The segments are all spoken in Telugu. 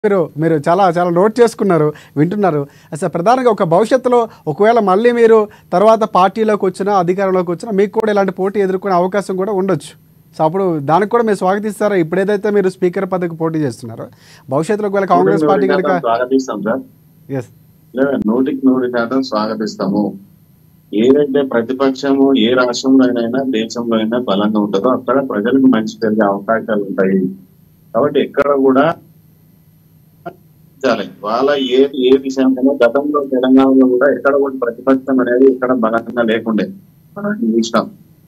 మీరు మీరు చాలా చాలా నోట్ చేసుకున్నారు వింటున్నారు అసలు ప్రధానంగా ఒక భవిష్యత్తులో ఒకవేళ మళ్ళీ మీరు తర్వాత పార్టీలోకి వచ్చినా అధికారంలోకి వచ్చినా మీకు కూడా ఇలాంటి పోటీ ఎదుర్కొనే అవకాశం కూడా ఉండొచ్చు సో అప్పుడు దానికి కూడా మీరు స్వాగతిస్తారా ఇప్పుడు ఏదైతే మీరు స్పీకర్ పదవికి పోటీ చేస్తున్నారో భవిష్యత్తులో ఒకవేళ కాంగ్రెస్ పార్టీ కనుక స్వాగతిస్తాం సార్ ఎస్ లేదా నూటికి నూరు శాతం స్వాగతిస్తాము ఏదైతే ప్రతిపక్షము ఏ రాష్ట్రంలో అయినా దేశంలో అయినా బలంగా ఉంటుందో అక్కడ ప్రజలకు మంచి జరిగే అవకాశాలు ఉంటాయి కాబట్టి ఎక్కడ కూడా చాలే. వాళ్ళ ఏ ఏ విషయంలో గతంలో తెలంగాణలో కూడా ఎక్కడ కూడా ప్రతిపక్షం అనేది ఇక్కడ బలంగా లేకుండే మనకి ఇష్టం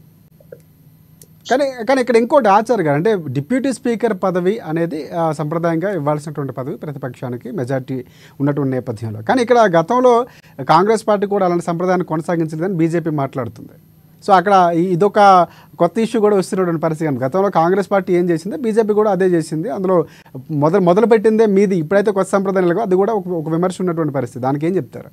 కానీ కానీ ఇక్కడ ఇంకోటి ఆచార్ గారు అంటే డిప్యూటీ స్పీకర్ పదవి అనేది ఆ, సంప్రదాయంగా ఇవ్వాల్సినటువంటి పదవి ప్రతిపక్షానికి మెజార్టీ ఉన్నటువంటి నేపథ్యంలో కానీ ఇక్కడ గతంలో కాంగ్రెస్ పార్టీ కూడా అలాంటి సంప్రదాయాన్ని కొనసాగించలేదని బీజేపీ మాట్లాడుతుంది సో అక్కడ ఈ- ఇదొక కొత్త ఇష్యూ కూడా వస్తున్నటువంటి పరిస్థితి కనుక గతంలో కాంగ్రెస్ పార్టీ ఏం చేసింది బీజేపీ కూడా అదే చేసింది అందులో మొదలు మొదలు పెట్టిందే మీది ఇప్పుడైతే కొత్త సంప్రదాయం లేవో అది కూడా ఒక ఒక విమర్శ ఉన్నటువంటి పరిస్థితి దానికి ఏం చెప్తారు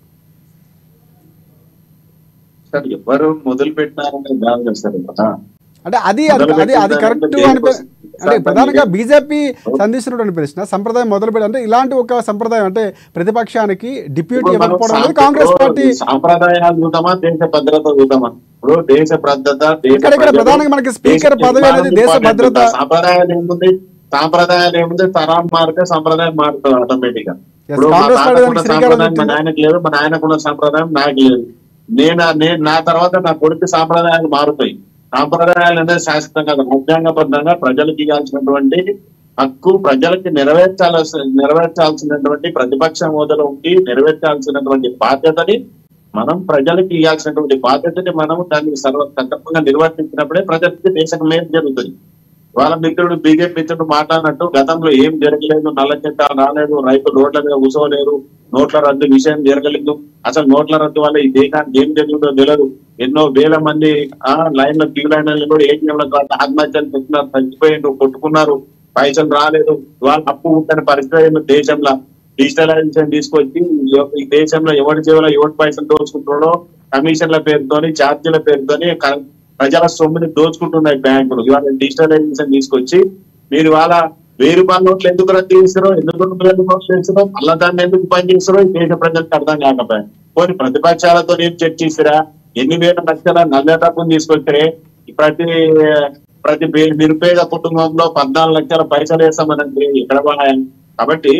సార్ ఎవరు మొదలు పెట్టినారనే కాదు కదా సార్ ఇక్కడ. అంటే అది అది అది అది కరెక్ట్ అనిపి అంటే ప్రధానంగా బీజేపీ సంధిస్తున్నటువంటి ప్రశ్న సంప్రదాయం మొదలు పెట్టి అంటే ఇలాంటి ఒక సంప్రదాయం అంటే ప్రతిపక్షానికి డిప్యూటీ ఇప్పుడు మనం ఇవ్వకపోవడం అనేది సాంప్ర- కాంగ్రెస్ పార్టీ ఇప్పుడు సాంప్రదాయాలు చూద్దామా దేశ భద్రత చూద్దామా ఇప్పుడు దేశ భద్రత దేశ ఇక్కడ ఇక్కడ ప్రజలు, ప్రధానంగా మనకి స్పీకర్ దేశ పదవి అనేది దేశ నిర్మాణం భద్రత ఇంపార్టెంట్. సాంప్రదాయాలు ఏముంది సాంప్రదాయాలు ఏముంది తరం మారితే సంప్రదాయం మారుతుంది ఆటోమేటిక్ గా ఇప్పుడు మా కాంగ్రెస్ పార్టీ తాతకున్న దానికి శ్రీకారం సాంప్రదాయం మా చుట్టింది. నాయనకి లేదు మా నాయనకున్న సాంప్రదాయం నాకు లేదు నేను నేను నా తర్వాత నా కొడుకు సాంప్రదాయాలు మారుతాయి సాంప్రదాయాలు అనేది శాశ్వతంగా కాదు. రాజ్యాంగబద్ధంగా ప్రజలకు ఇవ్వాల్సినటువంటి హక్కు ప్రజలకి నెరవేర్చాల్సిన నెరవేర్చాల్సినటువంటి ప్రతిపక్ష హోదాలో ఉండి నెరవేర్చాల్సినటువంటి బాధ్యతని మనం ప్రజలకి ఇవ్వాల్సినటువంటి బాధ్యతని మనం దాన్ని సర్వ సందర్భంగా నిర్వర్తించినప్పుడే ప్రజలకి దేశం మేలు జరుగుతుంది వాళ్ళ మిత్రుడు బీజేపీ మిత్రుడు మాట్లాడినట్టు గతంలో ఏం జరగలేదు నల్ల చట్టాలు రాలేదు రైతులు రోడ్ల మీద కూర్చోలేరు నోట్ల రద్దు విషయం జరగలేదు అసలు నోట్ల రద్దు వల్ల ఈ దేశానికి ఏం జరుగుతుందో తెలియదు ఎన్నో వేల మంది ఆ లైన్ లో క్యూ లైన్ కూడా ఏటీఎంల ద్వారా ఆత్మహత్యలు చేస్తున్నారు చచ్చిపోయిండ్రు కొట్టుకున్నారు పైసలు రాలేదు వాళ్ళ అప్పు ఉందని పరిస్థితి అయింది దేశంలో డిజిటలైజేషన్ తీసుకొచ్చి ఈ- ఈ దేశంలో ఎవరి జీవలో ఎవరి పైసలు దోచుకుంటున్నాడో కమిషన్ల పేరుతోని ఛార్జీల పేరుతోని క- ప్రజల సొమ్ముని దోచుకుంటున్నాయి బ్యాంకులు ఇవాళ డిజిటలైజేషన్ తీసుకొచ్చి మీరు ఇవాళ వెయ్యి రూపాయల నోట్లు ఎందుకు రద్దు చేస్తారో ఎందుకు రెండు వేల నోట్లు వేస్తారో మళ్ళా దాన్ని ఎందుకు పని చేస్తారో ఈ దేశ ప్రజలకు అర్థం కాకపోయా పోనీ ప్రతిపక్షాలతో ఏం చర్చిస్తారా ఎన్ని వేల లక్షల నల్ల డబ్బును తీసుకొస్తే ప్రతి ప్రతి పే- నిరుపేద కుటుంబంలో పద్నాలుగు లక్షల పైసలు వేస్తామనంటే ఇక్కడ కూడా- కాబట్టి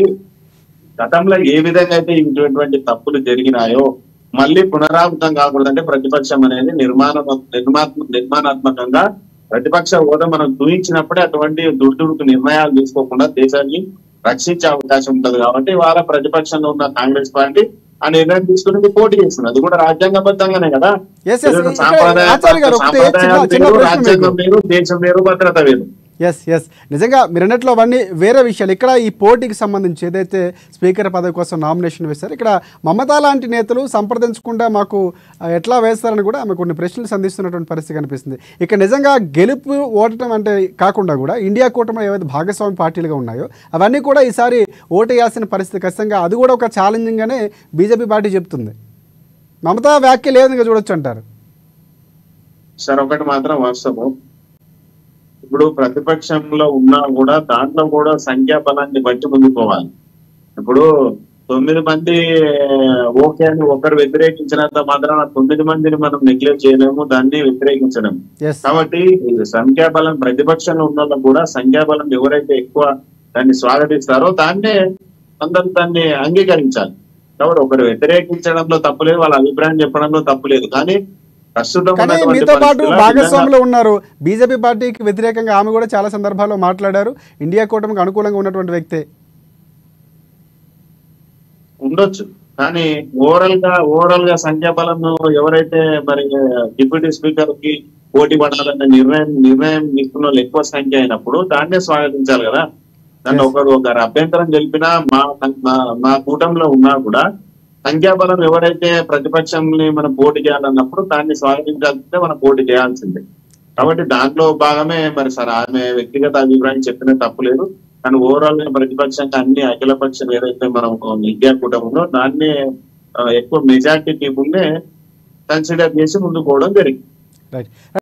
గతంలో ఏ విధంగా అయితే ఇటువంటి తప్పులు జరిగినాయో మళ్ళీ పునరావృతం కాకూడదంటే ప్రతిపక్షం అనేది నిర్మాణ నిర్మాత్మ నిర్మాణాత్మకంగా ప్రతిపక్ష హోదా మనం దూయించినప్పుడే అటువంటి దుర్దుడుకు నిర్ణయాలు తీసుకోకుండా దేశాన్ని రక్షించే అవకాశం ఉంటది కాబట్టి వాళ్ళ ప్రతిపక్షంలో ఉన్న కాంగ్రెస్ పార్టీ ఆ నిర్ణయం తీసుకుని పోటీ చేస్తుంది అది కూడా రాజ్యాంగబద్ధంగానే కదా Yes, yes. ఏదైనా ఇక్కడ సాంప్రదాయ- ఆచార్య గారు ఒకటే చిన్న- సాంప్రదాయాలు చిన్న వేరు, ప్రశ్న మీకు. రాజ్యాంగం వేరు దేశం వేరు భద్రత వేరు ఎస్ ఎస్ నిజంగా మీరు అన్నట్లు అవన్నీ వేరే విషయాలు ఇక్కడ ఈ పోటీకి సంబంధించి ఏదైతే స్పీకర్ పదవి కోసం నామినేషన్ వేశారో ఇక్కడ మమతా లాంటి నేతలు సంప్రదించకుండా మాకు ఆ, ఎట్లా వేస్తారని కూడా ఆమె కొన్ని ప్రశ్నలు సంధిస్తున్నటువంటి పరిస్థితి కనిపిస్తుంది ఇక్కడ నిజంగా గెలుపు ఓటడం అంటే కాకుండా కూడా ఇండియా కూటమిలో ఏవైతే భాగస్వామి పార్టీలుగా ఉన్నాయో అవన్నీ కూడా ఈసారి ఓటేయాల్సిన పరిస్థితి ఖచ్చితంగా అది కూడా ఒక ఛాలెంజింగ్గానే బీజేపీ పార్టీ చెప్తుంది మమతా వ్యాఖ్య లేదని చూడొచ్చు అంటారు సార్ ఒకటి మాత్రం వాస్తవం ఇప్పుడు ప్రతిపక్షంలో ఉన్నా కూడా దాంట్లో కూడా సంఖ్యాబలాన్ని బట్టి ముందుకు పోవాలి ఇప్పుడు తొమ్మిది మంది ఓకే అని ఒకరు వ్యతిరేకించినంత మాత్రాన తొమ్మిది మందిని మనం నెగ్లెక్ట్ చేయలేము దాన్ని వ్యతిరేకించలేము ఎస్ కాబట్టి సంఖ్యాబలం ప్రతిపక్షంలో ఉన్న వాళ్ళకు కూడా సంఖ్యాబలం ఎవరైతే ఎక్కువ దాన్ని స్వాగతిస్తారో దాన్నే అందరూ దాన్ని అంగీకరించాలి కాబట్టి ఒకరు వ్యతిరేకించడంలో తప్పులేదు వాళ్ళ అభిప్రాయం చెప్పడంలో తప్పులేదు కానీ ప్రస్తుతం కానీ ఉన్నటువంటి మీతో పాటు పరిస్థితుల్లో భాగస్వాములు ఉన్నారు బీజేపీ పార్టీకి వ్యతిరేకంగా ఆమె కూడా చాలా సందర్భాల్లో మాట్లాడారు ఇండియా కూటమికి అనుకూలంగా ఉన్నటువంటి వ్యక్తే ఉండొచ్చు కానీ ఓవరాల్ గా ఓవరాల్ గా సంఖ్యాబలం ఎవరైతే మరి డిప్యూటీ స్పీకర్ కి పోటీ పడాలన్న నిర్ణయం నిర్ణయం తీసుకున్న వాళ్ళు ఎక్కువ సంఖ్య అయినప్పుడు దాన్నే స్వాగతించాలి కదా దాన్ని Yes. ఒకరు ఒకరు అభ్యంతరం తెలిపినా మా మా- మా కూటమిలో ఉన్నా కూడా సంఖ్యాబలం ఎవరైతే ప్రతిపక్షంని మనం పోటీ చేయాలన్నప్పుడు దాన్ని స్వాగతించాల్సిందే మనం పోటీ చేయాల్సిందే కాబట్టి దాంట్లో భాగమే మరి సార్ ఆమె వ్యక్తిగత అభిప్రాయం చెప్పిన తప్పు లేదు కానీ ఓవరాల్ గా ప్రతిపక్షంగా అన్ని అఖిల పక్షం ఏదైతే మనం ఇండియా కూటమిలో దాన్ని ఆ, ఎక్కువ మెజార్టీ పీపుల్ నే కన్సిడర్ చేసి ముందుకు పోవడం జరిగింది రైట్